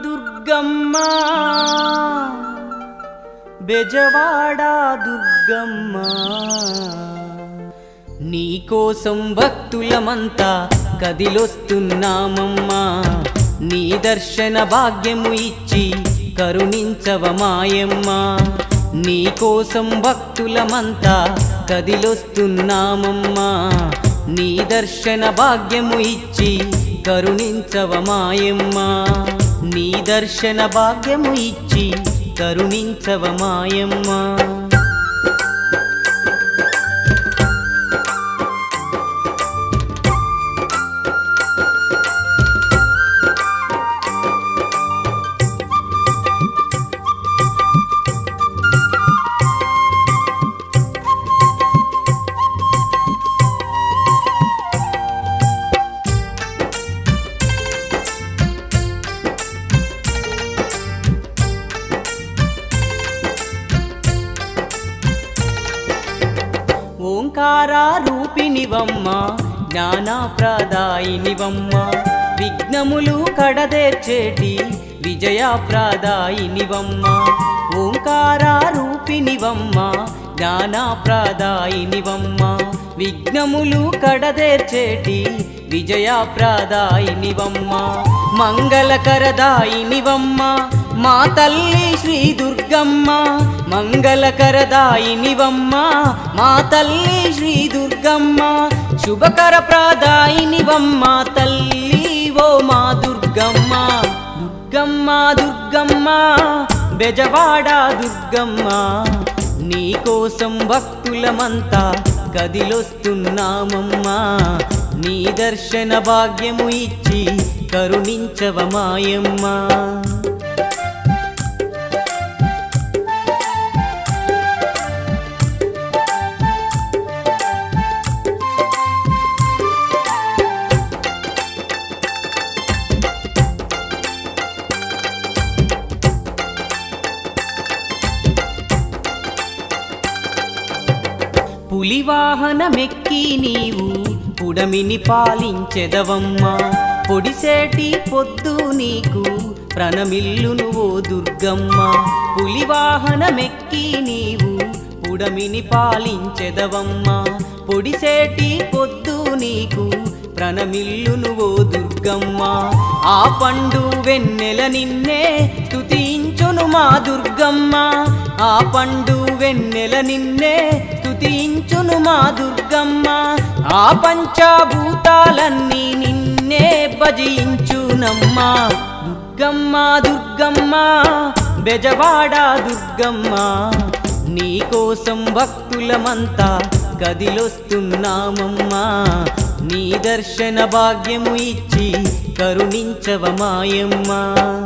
దుర్గమ్మ బెజవాడ దుర్గమ్మ నీకోసం భక్తులమంతా కదిలొస్తున్నామమ్మా నీ దర్శన భాగ్యము ఇచ్చి కరుణించవ మాయమ్మా నీకోసం భక్తులమంతా కదిలొస్తున్నామమ్మా నీ దర్శన భాగ్యము ఇచ్చి కరుణించవ మాయమ్మా నీ దర్శన భాగ్యము ఇచ్చి కరుణించవ మాయమ్మా ఓంకార రూపినివమ్మ జ్ఞానప్రదాయినివమ్మ విఘ్నములు కడదేర్చేటి విజయప్రదాయినివమ్మ ఓంకార రూపినివమ్మ జ్ఞానప్రదాయినివమ్మ విఘ్నములు కడదేర్చేటి విజయప్రదాయినివమ్మ మంగళకరదాయినివమ్మ మా తల్లి శ్రీ దుర్గమ్మ మంగళకరదాయినివమ్మ మా తల్లి శ్రీ దుర్గమ్మ శుభకర ప్రదాయినివమ్మ తల్లి ఓ మా దుర్గమ్మ దుర్గమ్మ దుర్గమ్మ బెజవాడ దుర్గమ్మ నీకోసం భక్తులమంతా కదిలొస్తున్నామమ్మా నీ దర్శన భాగ్యము ఇచ్చి కరుణించవ మాయమ్మా పులివాహనమెక్కి నీవు పుడమిని పాలించెదవమ్మా పొడిసేటి పొద్దు నీకు ప్రణమిల్లును ఓ దుర్గమ్మ పులివాహనమెక్కి నీవు పుడమిని పాలించెదవమ్మా పొడిసేటి పొద్దు నీకు ప్రణమిల్లును ఓ దుర్గమ్మ ఆ పండు వెన్నెల నిన్నే స్తుతించును మా దుర్గమ్మ ఆ పండు వెన్నెల నిన్నే స్తుతించును మా దుర్గమ్మ ఆ పంచభూతాలన్నీ నిన్నే భజించునమ్మా దుర్గమ్మ దుర్గమ్మ బెజవాడ దుర్గమ్మ నీకోసం భక్తులమంతా కదిలొస్తున్నామమ్మా నీ దర్శన భాగ్యము ఇచ్చి కరుణించవ మాయమ్మా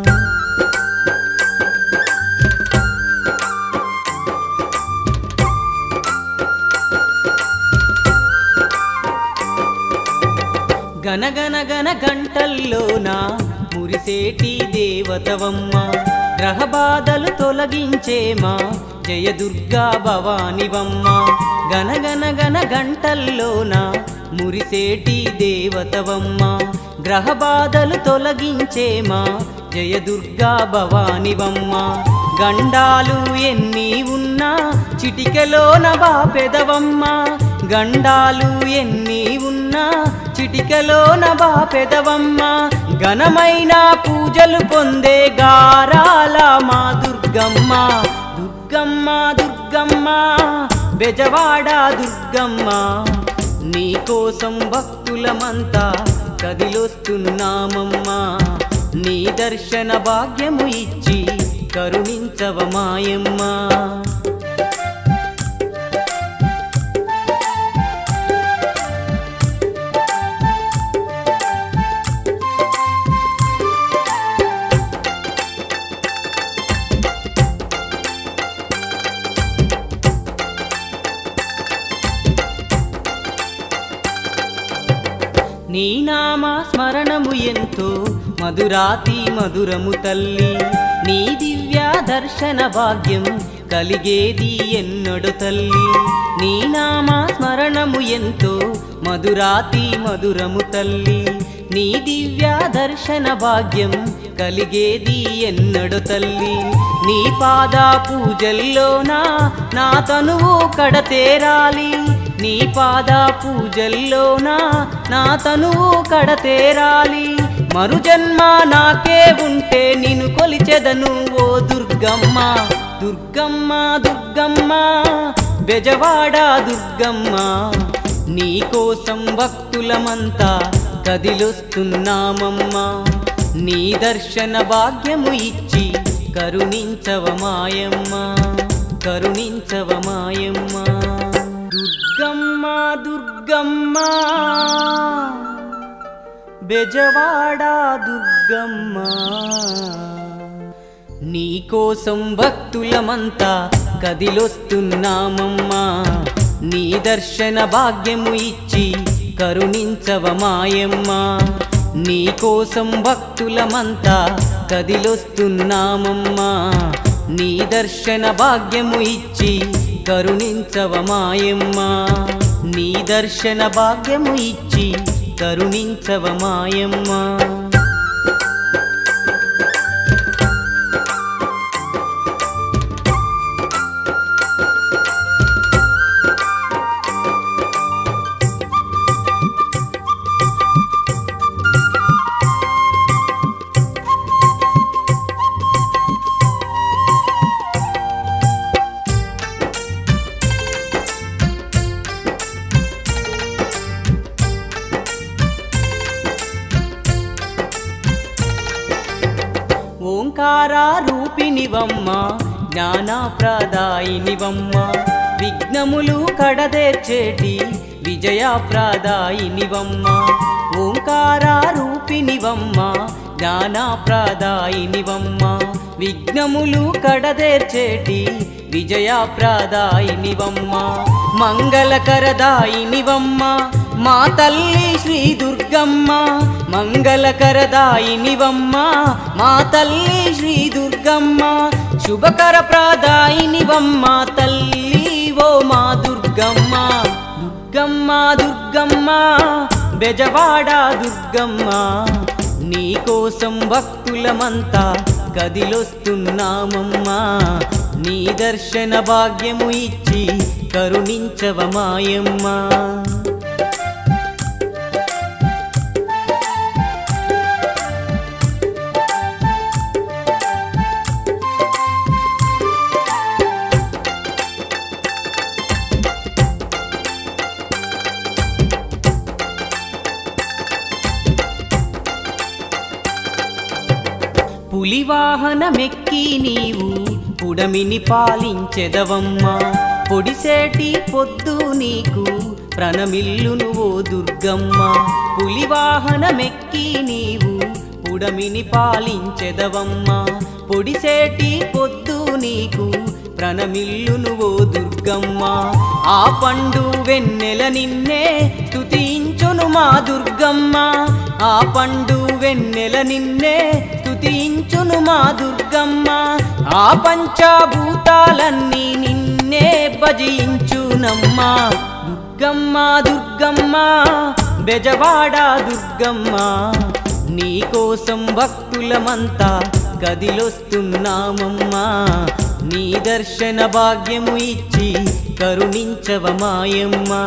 గనగన గన గంటల్లోన మురిసేటి దేవతవమ్మ గ్రహ బాధలు తొలగించేమా జయ దుర్గా భవానివమ్మ గనగన గన గంటల్లోన మురిసేటి దేవతవమ్మ గ్రహ బాధలు తొలగించేమా జయ దుర్గా భవానివమ్మ గండాలు ఎన్ని ఉన్నా చిటికలోన బాపెదవమ్మ గండాలు ఎన్ని ఉన్నా చిటికలోన బాపెదవమ్మ ఘనమైన పూజలు పొందే గారాల మా దుర్గమ్మ దుర్గమ్మ దుర్గమ్మ బెజవాడ దుర్గమ్మ నీకోసం భక్తులమంతా కదిలొస్తున్నామమ్మా నీ దర్శన భాగ్యము ఇచ్చి కరుణించవ మాయమ్మా నీ నామ స్మరణము ఎంతో మధురాతి మధురము తల్లి నీ దివ్య దర్శన భాగ్యం కలిగేది ఎన్నడు తల్లి నీ నామ స్మరణము ఎంతో మధురాతి మధురము తల్లి నీ దివ్య దర్శన భాగ్యం కలిగేది ఎన్నడు తల్లి నీ పాద పూజల్లోనా నా తనువు కడతేరాలి నీ పాద పూజల్లోనా నా తనువు కడతేరాలి మరు జన్మ నాకే ఉంటే నిన్ను కొలిచెదను ఓ దుర్గమ్మ దుర్గమ్మ దుర్గమ్మ బెజవాడ దుర్గమ్మ నీ కోసం భక్తులమంతా కదిలొస్తున్నామమ్మా నీ దర్శన భాగ్యము ఇచ్చి కరుణించవమాయమ్మ కరుణించవమాయమ్మ దుర్గమ్మ దుర్గమ్మ బెజవాడ దుర్గమ్మ నీకోసం భక్తులమంతా కదిలొస్తున్నామమ్మా నీ దర్శన భాగ్యము ఇచ్చి కరుణించవమాయమ్మా నీకోసం భక్తులమంతా కదిలొస్తున్నామమ్మా నీ దర్శన భాగ్యము ఇచ్చి కరుణించవమాయమ్మా నీ దర్శన భాగ్యము ఇచ్చి కరుణించవమాయమ్మా ఓంకార రూపినివమ్మ జ్ఞానప్రదాయినివమ్మ విఘ్నములు కడదేర్చేటి విజయప్రదాయినివమ్మ ఓంకార రూపినివమ్మ జ్ఞానప్రదాయినివమ్మ విఘ్నములు కడదేర్చేటి విజయప్రదాయినివమ్మ మంగళకరదాయినివమ్మ మా తల్లి శ్రీ దుర్గమ్మ మంగళకరదాయినివమ్మ మా తల్లి శ్రీ దుర్గమ్మ శుభకర ప్రదాయినివమ్మ తల్లి ఓ మా దుర్గమ్మ దుర్గమ్మ దుర్గమ్మ బెజవాడ దుర్గమ్మ నీకోసం భక్తులమంతా కదిలొస్తున్నామమ్మా నీ దర్శన భాగ్యము ఇచ్చి కరుణించవమాయమ్మా పులివాహనమెక్కి నీవు పుడమిని పాలించెదవమ్మా పొడిసేటి పొద్దు నీకు ప్రణమిల్లును ఓ దుర్గమ్మ పులివాహనమెక్కి నీవు పుడమిని పాలించెదవమ్మా పొడిసేటి పొద్దు నీకు ప్రణమిల్లును ఓ దుర్గమ్మ ఆ పండు వెన్నెల నిన్నే స్తుతించును మా దుర్గమ్మ ఆ పండు వెన్నెల నిన్నే స్తుతించును మా దుర్గమ్మ ఆ పంచభూతాలన్నీ నిన్నే భజించునమ్మా దుర్గమ్మ దుర్గమ్మ బెజవాడ దుర్గమ్మ నీకోసం భక్తులమంతా కదిలొస్తున్నామమ్మా నీ దర్శన భాగ్యము ఇచ్చి కరుణించవమాయమ్మా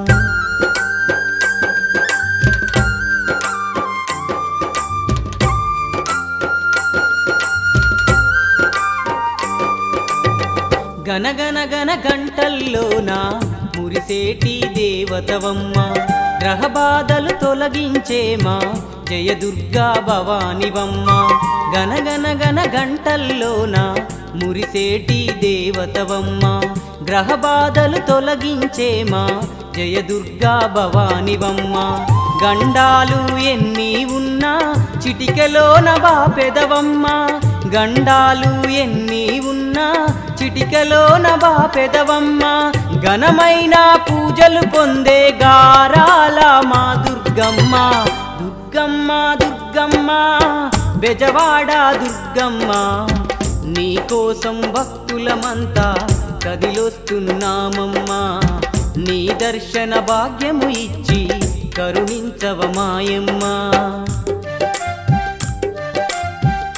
గనగన గన గంటల్లోన మురిసేటి దేవతవమ్మ గ్రహ బాధలు తొలగించేమా జయ దుర్గా భవానివమ్మ గనగన గన గంటల్లోన మురిసేటి దేవతవమ్మ గ్రహ బాధలు తొలగించేమా జయ దుర్గా భవానివమ్మ గండాలు ఎన్ని ఉన్నా చిటికలోన బాపెదవమ్మ గండాలు ఎన్ని ఉన్నా చిటికలోన బాపెదవమ్మ ఘనమైన పూజలు పొందే గారాల మా దుర్గమ్మ దుర్గమ్మ దుర్గమ్మ బెజవాడ దుర్గమ్మ నీకోసం భక్తులమంతా కదిలొస్తున్నామమ్మా నీ దర్శన భాగ్యము ఇచ్చి కరుణించవమాయమ్మా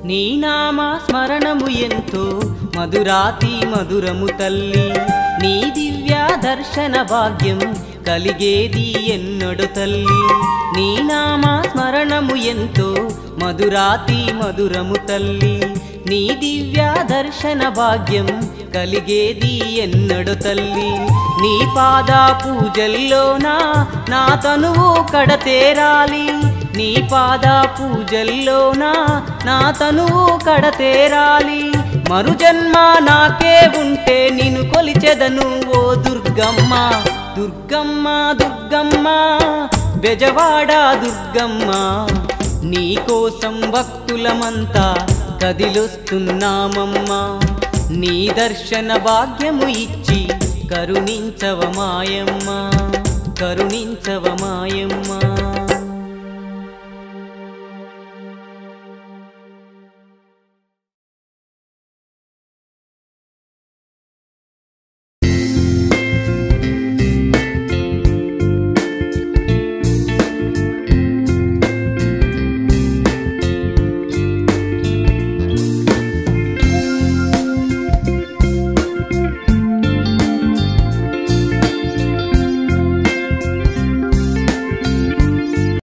నీ నామ స్మరణము ఎంతో మధురాతి మధురము తల్లి నీ దివ్య దర్శన భాగ్యం కలిగేది ఎన్నడు తల్లి నీ నామ స్మరణము ఎంతో మధురాతి మధురము తల్లి నీ దివ్య దర్శన భాగ్యం కలిగేది ఎన్నడు తల్లి నీ పాద పూజల్లోనా నా తనువు కడతేరాలి నీ పాద పూజల్లోనా నా తనువు కడతేరాలి మరు జన్మ నాకే ఉంటే నిన్ను కొలిచెదను ఓ దుర్గమ్మ దుర్గమ్మ దుర్గమ్మ బెజవాడ దుర్గమ్మ నీ కోసం భక్తులమంతా కదిలొస్తున్నామమ్మా నీ దర్శన భాగ్యము ఇచ్చి కరుణించవ మాయమ్మ కరుణించవ మాయమ్మ